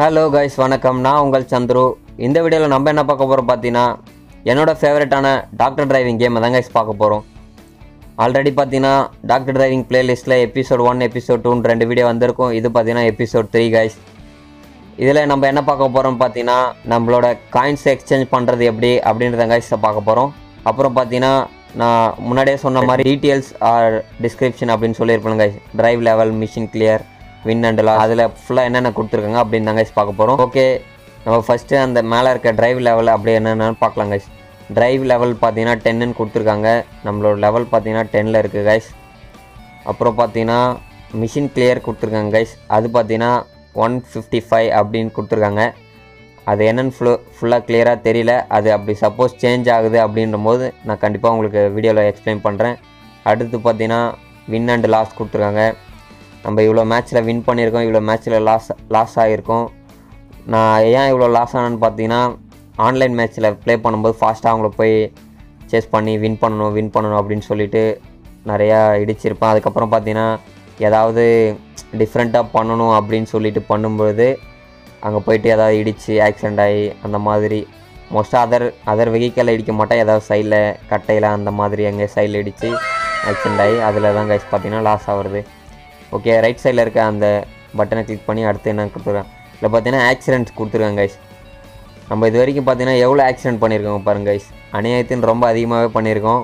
hello guys வணக்கம் நான் உங்கள் சந்துரு இந்த வீடியோவில் நம்ம என்ன பார்க்க போகிறோம் பார்த்தீங்கன்னா என்னோட ஃபேவரட்டான டாக்டர் டிரைவிங் கேமை தான் கைஸ் பார்க்க போகிறோம் ஆல்ரெடி பார்த்தீங்கன்னா டாக்டர் டிரைவிங் பிளேலிஸ்ட்டில் எபிசோட் ஒன் எபிசோட் டூன்னு ரெண்டு வீடியோ வந்திருக்கும் இது பார்த்தீங்கன்னா எபிசோட் த்ரீ கைஸ் இதில் நம்ம என்ன பார்க்க போகிறோம் பார்த்தீங்கன்னா நம்மளோட காயின்ஸ் எக்ஸ்சேஞ்ச் பண்ணுறது எப்படி அப்படின்றத கைஸ் பார்க்க போகிறோம் அப்புறம் பார்த்தீங்கன்னா நான் முன்னாடியே சொன்ன மாதிரி டீட்டெயில்ஸ் ஆர் டிஸ்கிரிப்ஷன் அப்படின்னு சொல்லியிருப்பேன் guys drive level mission clear win and லா அதில் ஃபுல்லாக என்னென்ன கொடுத்துருக்காங்க அப்படின்னு தான் கைஸ் பார்க்க போகிறோம் ஓகே நம்ம ஃபஸ்ட்டு அந்த மேலே இருக்க டிரைவ் லெவல் அப்படி என்னென்னு பார்க்கலாம் கைஸ் டிரைவ் லெவல் பார்த்தீங்கன்னா டென்னுன்னு கொடுத்துருக்காங்க நம்மளோட லெவல் பார்த்தீங்கன்னா டென்னில் இருக்குது கைஸ் அப்புறம் பார்த்தீங்கன்னா மிஷின் கிளியர் கொடுத்துருக்காங்க கைஸ் அது பார்த்தீங்கன்னா ஒன் ஃபிஃப்டி ஃபைவ் அப்படின்னு கொடுத்துருக்காங்க அது என்னென்னு ஃபுல்லு ஃபுல்லாக கிளியராக தெரியல அது அப்படி சப்போஸ் சேஞ்ச் ஆகுது அப்படின்ற போது நான் கண்டிப்பாக உங்களுக்கு வீடியோவில் எக்ஸ்பிளைன் பண்ணுறேன் அடுத்து பார்த்தீங்கன்னா வின் அண்ட் லாஸ் கொடுத்துருக்காங்க நம்ம இவ்வளோ மேட்ச்சில் வின் பண்ணியிருக்கோம் இவ்வளோ மேட்ச்சில் லாஸ் லாஸ் ஆகிருக்கோம் நான் ஏன் இவ்வளோ லாஸ் ஆனேன்னு பார்த்தீங்கன்னா ஆன்லைன் மேட்ச்சில் ப்ளே பண்ணும்போது ஃபாஸ்ட்டாக அவங்கள போய் சேஸ் பண்ணி வின் பண்ணணும் வின் பண்ணணும் அப்படின்னு சொல்லிட்டு நிறையா இடிச்சிருப்பேன் அதுக்கப்புறம் பார்த்தீங்கன்னா ஏதாவது டிஃப்ரெண்ட்டாக பண்ணணும் அப்படின்னு சொல்லிட்டு பண்ணும்பொழுது அங்கே போயிட்டு ஏதாவது இடித்து ஆக்சிடெண்ட் ஆகி அந்த மாதிரி மோஸ்ட்டாக அதர் அதர் வெஹிக்கலில் இடிக்க மாட்டேன் ஏதாவது சைடில் கட்டையில் அந்த மாதிரி எங்கே சைடில் இடித்து ஆக்சிடெண்ட் ஆகி அதில் தான் கைஸ் பார்த்தீங்கன்னா லாஸ் ஆகுறது ஓகே ரைட் சைடில் இருக்க அந்த பட்டனை கிளிக் பண்ணி அடுத்து என்ன கொடுத்துருக்காங்க இதில் பார்த்தீங்கன்னா ஆக்சிடென்ட்ஸ் கொடுத்துருக்காங்க கைஸ் நம்ம இது வரைக்கும் பார்த்தீங்கன்னா எவ்வளோ ஆக்சிடென்ட் பண்ணியிருக்கோம் பாருங்க கைஸ் அநியாயத்தின் ரொம்ப அதிகமாகவே பண்ணியிருக்கோம்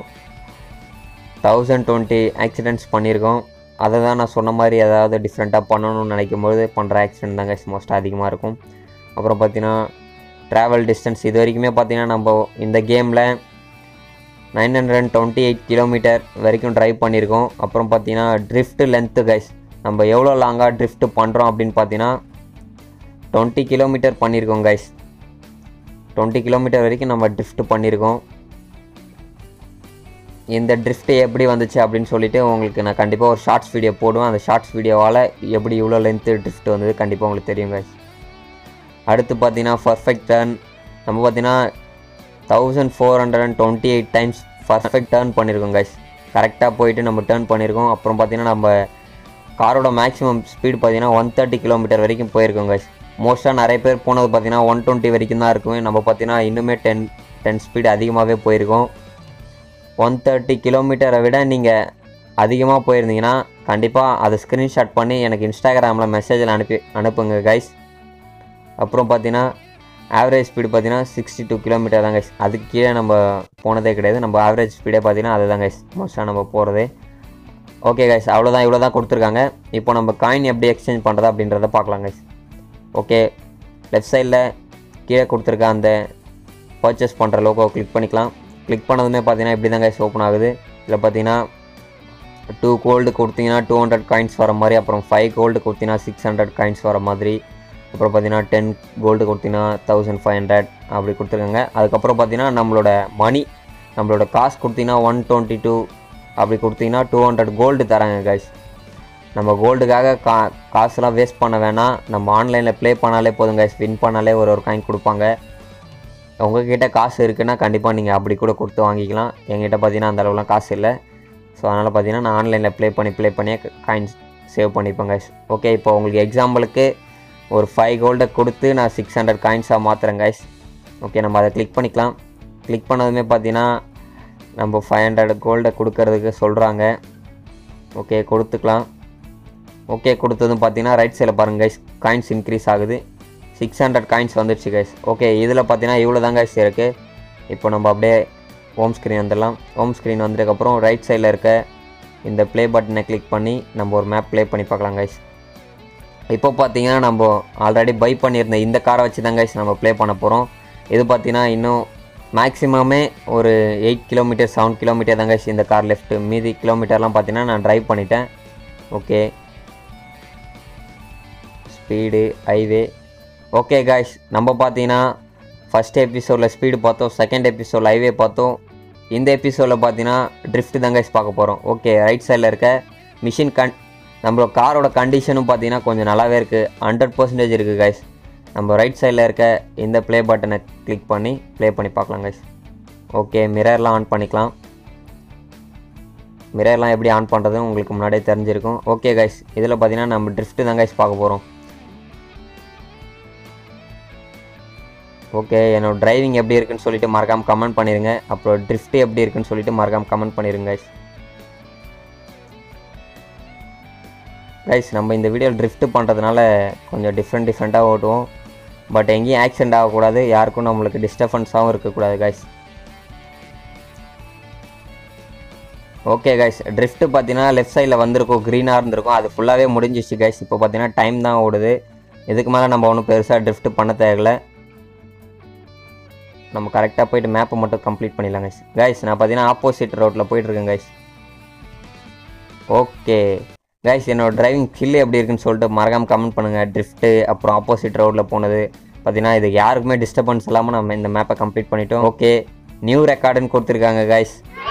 தௌசண்ட் டுவெண்ட்டி ஆக்சிடென்ட்ஸ் பண்ணியிருக்கோம் அதை தான் நான் சொன்ன மாதிரி ஏதாவது டிஃப்ரெண்ட்டாக பண்ணணும்னு நினைக்கும் போது பண்ணுற ஆக்சிடென்ட் தான் கைஸ் மோஸ்ட்டாக அதிகமாக இருக்கும் அப்புறம் பார்த்தீங்கன்னா ட்ராவல் டிஸ்டன்ஸ் இது வரைக்குமே பார்த்தீங்கன்னா நம்ம இந்த கேமில் nine hundred and twenty eight kilometre வரைக்கும் ட்ரைவ் பண்ணியிருக்கோம் அப்புறம் பார்த்தீங்கன்னா ட்ரிஃப்ட் லென்த்து கைஸ் நம்ம எவ்வளோ லாங்காக ட்ரிஃப்ட் பண்ணுறோம் அப்படின்னு பார்த்தீங்கன்னா டுவெண்ட்டி கிலோமீட்டர் பண்ணியிருக்கோம் கைஸ் டுவெண்ட்டி கிலோமீட்டர் வரைக்கும் நம்ம ட்ரிஃப்ட் பண்ணியிருக்கோம் இந்த ட்ரிஃப்ட் எப்படி வந்துச்சு அப்படின்னு சொல்லிட்டு உங்களுக்கு நான் கண்டிப்பாக ஒரு ஷார்ட்ஸ் வீடியோ போடுவேன் அந்த ஷார்ட்ஸ் வீடியோவால் எப்படி இவ்வளோ லென்த்து ட்ரிஃப்ட் வந்தது கண்டிப்பாக உங்களுக்கு தெரியும் கைஸ் அடுத்து பார்த்தீங்கன்னா பர்ஃபெக்ட் டர்ன் நம்ம பார்த்தீங்கன்னா thousand four hundred and twenty eight times perfect turn பண்ணியிருக்கோம் கைஸ் கரெக்டாக போயிட்டு நம்ம டேர்ன் பண்ணியிருக்கோம் அப்புறம் பார்த்தீங்கன்னா நம்ம காரோட மேக்ஸிமம் ஸ்பீடு பார்த்தீங்கன்னா ஒன் தேர்ட்டி கிலோமீட்டர் வரைக்கும் போயிருக்கோம் கைஸ் மோஸ்ட்டாக நிறைய பேர் போனது பார்த்தீங்கன்னா ஒன் டுவெண்ட்டி வரைக்கும் தான் இருக்கும் நம்ம பார்த்தீங்கன்னா இன்னுமே டென் டென் ஸ்பீடு அதிகமாகவே போயிருக்கோம் ஒன் தேர்ட்டி கிலோமீட்டரை விட நீங்கள் அதிகமாக போயிருந்தீங்கன்னா கண்டிப்பாக அதை ஸ்க்ரீன்ஷாட் பண்ணி எனக்கு இன்ஸ்டாகிராமில் மெசேஜில் அனுப்பி அனுப்புங்க கைஸ் அப்புறம் பார்த்தீங்கன்னா ஆவரேஜ் ஸ்பீடு பார்த்தீங்கன்னா சிக்ஸ்டி டூ கிலோமீட்டர் தான் கைஸ் அதுக்கு கீழே நம்ம போனதே கிடையாது நம்ம ஆவரேஜ் ஸ்பீடே பார்த்தீங்கன்னா அதுதான் கைஸ் மோஸ்ட்டாக நம்ம போகிறதே ஓகே கைஸ் அவ்வளோதான் இவ்வளோ தான் கொடுத்துருக்காங்க இப்போ நம்ம காயின் எப்படி எக்ஸ்சேஞ்ச் பண்ணுறது அப்படின்றத பார்க்கலாம் கைஸ் ஓகே லெஃப்ட் சைடில் கீழே கொடுத்துருக்க அந்த பர்ச்சேஸ் பண்ணுற லோகோ கிளிக் பண்ணிக்கலாம் கிளிக் பண்ணதுமே பார்த்தீங்கன்னா இப்படி தான் கைஸ் ஓப்பன் ஆகுது இதில் பார்த்தீங்கன்னா டூ கோல்டு கொடுத்தீங்கன்னா டூ ஹண்ட்ரட் காயின்ஸ் வர மாதிரி அப்புறம் ஃபைவ் கோல்டு கொடுத்தீங்கன்னா சிக்ஸ் ஹண்ட்ரட் காயின்ஸ் வர மாதிரி அப்புறம் பார்த்தீங்கன்னா டென் கோல்டு கொடுத்தீங்கன்னா தௌசண்ட் ஃபைவ் ஹண்ட்ரட் அப்படி கொடுத்துருக்காங்க அதுக்கப்புறம் பார்த்தீங்கன்னா நம்மளோட மணி நம்மளோட காசு கொடுத்தீங்கன்னா ஒன் டுவெண்ட்டி டூ அப்படி கொடுத்தீங்கன்னா டூ ஹண்ட்ரட் கோல்டு தராங்க கைஸ் நம்ம கோல்டுக்காக கா காசுலாம் வேஸ்ட் பண்ண வேணாம் நம்ம ஆன்லைனில் ப்ளே பண்ணாலே போதும் கைஸ் வின் பண்ணாலே ஒரு ஒரு காயின் கொடுப்பாங்க உங்ககிட்ட காசு இருக்குன்னா கண்டிப்பாக நீங்கள் அப்படி கூட கொடுத்து வாங்கிக்கலாம் என்கிட்ட பார்த்தீங்கன்னா அந்த அளவுலாம் காசு இல்லை ஸோ அதனால் பார்த்தீங்கன்னா நான் ஆன்லைனில் ப்ளே பண்ணி ப்ளே பண்ணியே காயின்ஸ் சேவ் பண்ணிப்பேன் கைஸ் ஓகே இப்போ உங்களுக்கு எக்ஸாம்பிளுக்கு ஒரு ஃபைவ் கோல்டை கொடுத்து நான் சிக்ஸ் ஹண்ட்ரட் காயின்ஸாக மாற்றுறேன் கைஸ் ஓகே நம்ம அதை கிளிக் பண்ணிக்கலாம் கிளிக் பண்ணதுமே பார்த்தீங்கன்னா நம்ம ஃபைவ் ஹண்ட்ரட் கோல்டை கொடுக்கறதுக்கு சொல்கிறாங்க ஓகே கொடுத்துக்கலாம் ஓகே கொடுத்ததும் பார்த்தீங்கன்னா ரைட் சைடில் பாருங்கள் கைஸ் காயின்ஸ் இன்க்ரீஸ் ஆகுது சிக்ஸ் ஹண்ட்ரட் காயின்ஸ் வந்துடுச்சு கைஸ் ஓகே இதில் பார்த்தீங்கன்னா இவ்வளோ தான் கைஸ் இருக்குது இப்போ நம்ம அப்படியே ஹோம் ஸ்க்ரீன் வந்துடலாம் ஹோம் ஸ்க்ரீன் வந்ததுக்கப்புறம் ரைட் சைடில் இருக்க இந்த ப்ளே பட்டனை கிளிக் பண்ணி நம்ம ஒரு மேப் ப்ளே பண்ணி பார்க்கலாம் கைஸ் இப்போ பார்த்தீங்கன்னா நம்ம ஆல்ரெடி பை பண்ணியிருந்த இந்த காரை வச்சு தான் கைஸ் நம்ம ப்ளே பண்ண போகிறோம் இது பார்த்தீங்கன்னா இன்னும் மேக்ஸிமமே ஒரு எயிட் கிலோமீட்டர் செவன் கிலோமீட்டர் தான் கைஸ் இந்த கார் லெஃப்ட்டு மீதி கிலோமீட்டர்லாம் பார்த்தீங்கன்னா நான் ட்ரைவ் பண்ணிட்டேன் okay speed highway okay guys நம்ம பார்த்தீங்கன்னா ஃபஸ்ட் எபிசோடில் ஸ்பீடு பார்த்தோம் செகண்ட் எபிசோடில் ஹைவே பார்த்தோம் இந்த எபிசோடில் பார்த்தீங்கன்னா ட்ரிஃப்ட் தான் கைஸ் பார்க்க போகிறோம் ஓகே ரைட் சைடில் இருக்க மிஷின் கன் நம்மளோட காரோட கண்டிஷனும் பார்த்தீங்கன்னா கொஞ்சம் நல்லாவே இருக்குது ஹண்ட்ரட் பர்சன்டேஜ் இருக்குது கைஸ் நம்ம ரைட் சைடில் இருக்க இந்த ப்ளே பட்டனை கிளிக் பண்ணி ப்ளே பண்ணி பார்க்கலாம் கைஸ் ஓகே மிரர்லாம் ஆன் பண்ணிக்கலாம் மிரர்லாம் எப்படி ஆன் பண்ணுறது உங்களுக்கு முன்னாடியே தெரிஞ்சிருக்கும் ஓகே கைஸ் இதில் பார்த்தீங்கன்னா நம்ம ட்ரிஃப்ட் தான் கைஸ் பார்க்க போகிறோம் ஓகே என்னோட டிரைவிங் எப்படி இருக்குன்னு சொல்லிட்டு மறக்காமல் கமெண்ட் பண்ணிடுங்க அப்புறம் ட்ரிஃப்ட் எப்படி இருக்குன்னு சொல்லிட்டு மறக்காமல் கமெண்ட் பண்ணிடுங்க கைஸ் கைஸ் நம்ம இந்த வீடியோ ட்ரிஃப்ட் பண்ணுறதுனால கொஞ்சம் டிஃப்ரெண்ட் டிஃப்ரெண்ட்டாக ஓட்டுவோம் பட் எங்கேயும் ஆக்சிடென்ட் ஆகக்கூடாது யாருக்கும் நம்மளுக்கு டிஸ்டர்பன்ஸாகவும் இருக்கக்கூடாது கைஸ் ஓகே கைஸ் ட்ரிஃப்ட் பார்த்தீங்கன்னா லெஃப்ட் சைடில் வந்திருக்கும் க்ரீனாக இருந்திருக்கும் அது ஃபுல்லாகவே முடிஞ்சிச்சு கைஸ் இப்போ பார்த்தீங்கன்னா டைம் தான் ஓடுது இதுக்கு மேலே நம்ம ஒன்றும் பெருசாக ட்ரிஃப்ட் பண்ண தேவையில்ல நம்ம கரெக்டாக போயிட்டு மேப்பை மட்டும் கம்ப்ளீட் பண்ணிடலாம் கைஸ் கைஸ் நான் பார்த்தீங்கன்னா ஆப்போசிட் ரோட்டில் போயிட்டுருக்கேன் கைஸ் ஓகே கைஸ் என்னோட டிரைவிங் ஸ்கில் எப்படி இருக்குன்னு சொல்லிட்டு மறக்காமல் கமெண்ட் பண்ணுங்கள் ட்ரிஃப்ட்டு அப்புறம் ஆப்போசிட் ரோட்டில் போனது பார்த்தீங்கன்னா இது யாருக்குமே டிஸ்டர்பன்ஸ் இல்லாமல் நம்ம இந்த மேப்பை கம்ப்ளீட் பண்ணிட்டோம் ஓகே நியூ ரெக்கார்டுன்னு கொடுத்துருக்காங்க கைஸ்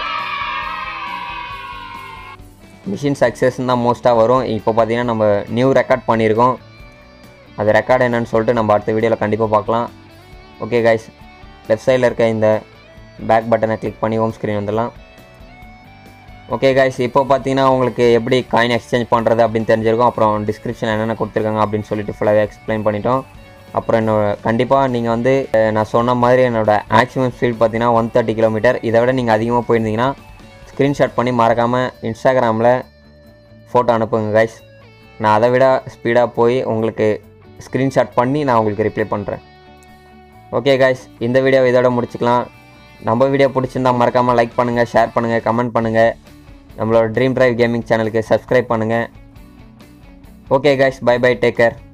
மிஷின் சக்ஸஸ்ன்னு தான் மோஸ்ட்டாக வரும் இப்போ பார்த்தீங்கன்னா நம்ம நியூ ரெக்கார்ட் பண்ணியிருக்கோம் அது ரெக்கார்டு என்னன்னு சொல்லிட்டு நம்ம அடுத்த வீடியோவில் கண்டிப்பாக பார்க்கலாம் ஓகே கைஸ் லெஃப்ட் சைடில் இருக்க இந்த பேக் பட்டனை கிளிக் பண்ணி ஹோம் ஸ்க்ரீன் வந்துடலாம் ஓகே கைஸ் இப்போ பார்த்தீங்கன்னா உங்களுக்கு எப்படி காயின் எக்ஸ்சேஞ்ச் பண்ணுறது அப்படின்னு தெரிஞ்சிருக்கும் அப்புறம் டிஸ்கிரிப்ஷன் என்னென்ன கொடுத்துருக்காங்க அப்படின்னு சொல்லிட்டு ஃபுல்லாகவே எக்ஸ்பிளைன் பண்ணிட்டோம் அப்புறம் என்னோட கண்டிப்பாக நீங்கள் வந்து அஹ், நான் சொன்ன மாதிரி என்னோட மேக்ஸிமம் ஸ்பீட் பார்த்தீங்கன்னா ஒன் தேர்ட்டி கிலோமீட்டர் இதை விட நீங்கள் அதிகமாக போயிருந்தீங்கன்னா ஸ்க்ரீன்ஷாட் பண்ணி மறக்காமல் இன்ஸ்டாகிராமில் ஃபோட்டோ அனுப்புங்க கைஸ் நான் அதை விட ஸ்பீடாக போய் உங்களுக்கு ஸ்க்ரீன்ஷாட் பண்ணி நான் உங்களுக்கு ரிப்ளை பண்ணுறேன் ஓகே கைஸ் இந்த வீடியோ இதோட முடிச்சுக்கலாம் நம்ம வீடியோ பிடிச்சிருந்தா மறக்காமல் லைக் பண்ணுங்கள் ஷேர் பண்ணுங்கள் கமெண்ட் பண்ணுங்கள் நம்மளோட ட்ரீம் டிரைவ் கேமிங் சேனலுக்கு சப்ஸ்கிரைப் பண்ணுங்கள் okay guys bye bye take care